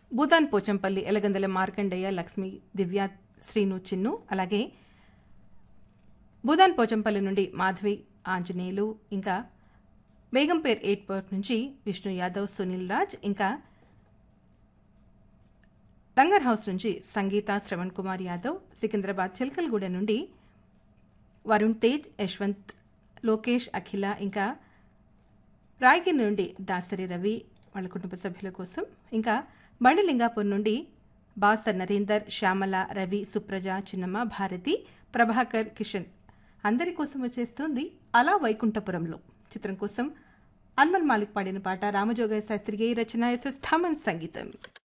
భూదాన్ పోచంపల్లి ఎలగందల మార్కండయ్య లక్ష్మి దివ్య శ్రీను చిన్ను అలాగే భూదాన్ పోచంపల్లి నుండి మాధవి ఆంజనేయులు ఇంకా బేగంపేర్ ఎయిర్పోర్ట్ నుంచి విష్ణు యాదవ్ సునీల్ రాజ్ ఇంకా లంగర్ హౌస్ నుంచి సంగీత శ్రవణ్ కుమార్ యాదవ్ సికింద్రాబాద్ చిల్కల్గూడ నుండి వరుణ్ తేజ్ యశ్వంత్ లోకేష్ అఖిల ఇంకా రాయగిరి నుండి దాసరి రవి వాళ్ళ కుటుంబ సభ్యుల కోసం ఇంకా బండిలింగాపూర్ నుండి బాసర్ నరేందర్ శ్యామల రవి సుప్రజ చిన్నమ్మ భారతి ప్రభాకర్ కిషన్ అందరి కోసం వచ్చేస్తుంది అలా వైకుంఠపురంలో చిత్రం కోసం అన్మల్ మాలిక్ పాడిన పాట రామజోగయ్య శాస్త్రి రచన ఎస్ఎస్ థామన్ సంగీతం